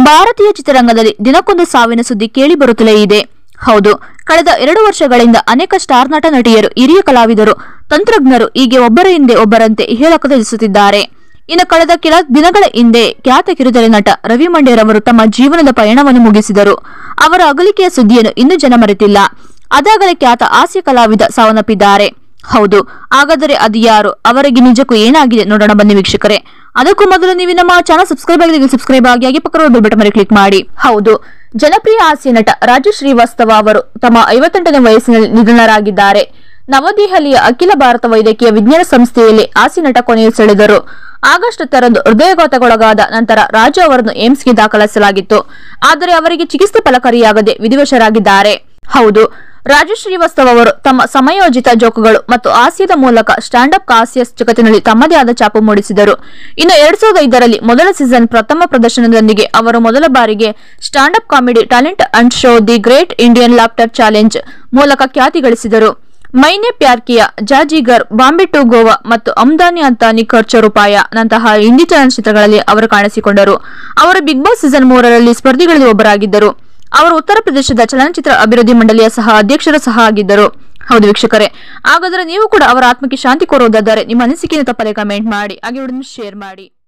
ಭಾರತೀಯ ಚಿತ್ರರಂಗದಲ್ಲಿ ದಿನಕ್ಕೊಂದು ಸಾವಿನ ಸುದ್ದಿ ಕೇಳಿ ಬರುತ್ತಲೇ ಇದೆ ಹೌದು ಕಳೆದ ಎರಡು ವರ್ಷಗಳಿಂದ ಅನೇಕ ಸ್ಟಾರ್ ನಟ ನಟಿಯರು ಹಿರಿಯ ಕಲಾವಿದರು ತಂತ್ರಜ್ಞರು ಹೀಗೆ ಒಬ್ಬರ ಹಿಂದೆ ಒಬ್ಬರಂತೆ ಇಹಲೋಕ ತ್ಯಜಿಸುತ್ತಿದ್ದಾರೆ ಇನ್ನು ಕಳೆದ ಕೆಲ ದಿನಗಳ ಹಿಂದೆ ಖ್ಯಾತ ಕಿರುತೆರೆ ನಟ ರವಿ ಮಂಡ್ಯರವರು ತಮ್ಮ ಜೀವನದ ಪಯಣವನ್ನು ಮುಗಿಸಿದರು ಅವರ ಅಗಲಿಕೆಯ ಸುದ್ದಿಯನ್ನು ಇನ್ನೂ ಜನ ಮರೆತಿಲ್ಲ ಅದಾಗಲೇ ಖ್ಯಾತ ಹಾಸ್ಯ ಕಲಾವಿದ ಸಾವನ್ನಪ್ಪಿದ್ದಾರೆ ಹೌದು ಹಾಗಾದರೆ ಅದು ಯಾರು ಅವರಿಗೆ ನಿಜಕ್ಕೂ ಏನಾಗಿದೆ ನೋಡೋಣ ಬನ್ನಿ ವೀಕ್ಷಕರೇ ಅದಕ್ಕೂ ಮೊದಲು ನೀವು ನಮ್ಮ ಚಾನಲ್ ಸಬ್ಸ್ಕ್ರೈಬ್ ಆಗಿ ಸಬ್ಸ್ಕ್ರೈಬ್ ಆಗಿ ಹಾಗೆ ಪಕ್ಕದ ಬೆಲ್ ಬಟನ್ ಮೇಲೆ ಕ್ಲಿಕ್ ಮಾಡಿ ಹೌದು ಜನಪ್ರಿಯ ಹಾಸ್ಯ ನಟ ರಾಜು ಶ್ರೀವಾಸ್ತವ ಅವರು ತಮ್ಮ ಐವತ್ತೆಂಟನೇ ವಯಸ್ಸಿನಲ್ಲಿ ನಿಧನರಾಗಿದ್ದಾರೆ ನವದೆಹಲಿಯ ಅಖಿಲ ಭಾರತ ವೈದ್ಯಕೀಯ ವಿಜ್ಞಾನ ಸಂಸ್ಥೆಯಲ್ಲಿ ಹಾಸ್ಯ ನಟ ಕೊನೆಯುಸಿಳಿದರು ಆಗಸ್ಟ್ ಹತ್ತರಂದು ಹೃದಯಘಾತಗೊಳಗಾದ ನಂತರ ರಾಜು ಅವರನ್ನು ಏಮ್ಸ್ಗೆ ದಾಖಲಿಸಲಾಗಿತ್ತು ಆದರೆ ಅವರಿಗೆ ಚಿಕಿತ್ಸೆ ಫಲಕಾರಿಯಾಗದೆ ವಿಧಿವಶರಾಗಿದ್ದಾರೆ ಹೌದು ರಾಜು ಶ್ರೀವಾಸ್ತವ ಅವರು ತಮ್ಮ ಸಮಯೋಚಿತ ಜೋಕುಗಳು ಮತ್ತು ಹಾಸ್ಯದ ಮೂಲಕ ಸ್ಟ್ಯಾಂಡ್ ಅಪ್ ಹಾಸ್ಯ ಜಗತ್ತಿನಲ್ಲಿ ತಮ್ಮದೇ ಆದ ಛಾಪು ಮೂಡಿಸಿದರು ಇನ್ನು ಎರಡ್ ಸಾವಿರದ ಐದರಲ್ಲಿ ಮೊದಲ ಸೀಸನ್ ಪ್ರಥಮ ಪ್ರದರ್ಶನದೊಂದಿಗೆ ಅವರು ಮೊದಲ ಬಾರಿಗೆ stand up comedy talent and show the great Indian laughter challenge ಮೂಲಕ ಖ್ಯಾತಿ ಗಳಿಸಿದರು ಮೈನೆ ಪ್ಯಾರ್ ಕಿಯಾ ಜಾಜಿಗರ್ ಬಾಂಬೆ ಟು ಗೋವಾ ಮತ್ತು ಅಮ್ದಾನಿ ಅಂತಾನಿ ಖರ್ಚ ರೂಪಾಯ ನಂತಹ ಹಿಂದಿ ಚಲನಚಿತ್ರಗಳಲ್ಲಿ ಅವರು ಕಾಣಿಸಿಕೊಂಡರು ಅವರು ಬಿಗ್ ಬಾಸ್ ಸೀಸನ್ ಮೂರರಲ್ಲಿ ಸ್ಪರ್ಧಿಗಳಲ್ಲಿ ಒಬ್ಬರಾಗಿದ್ದರು ಅವರು ಉತ್ತರ ಪ್ರದೇಶದ ಚಲನಚಿತ್ರ ಅಭಿವೃದ್ಧಿ ಮಂಡಳಿಯ ಸಹ ಅಧ್ಯಕ್ಷರು ಸಹ ಆಗಿದ್ದರು ಹೌದು ವೀಕ್ಷಕರೇ ಹಾಗಾದರೆ ನೀವು ಕೂಡ ಅವರ ಆತ್ಮಕ್ಕೆ ಶಾಂತಿ ಕೋರುವುದಾದರೆ ನಿಮ್ಮ ಅನಿಸಿಕೆಯನ್ನು ತಪ್ಪದೆ ಕಮೆಂಟ್ ಮಾಡಿ ಹಾಗೆ ಶೇರ್ ಮಾಡಿ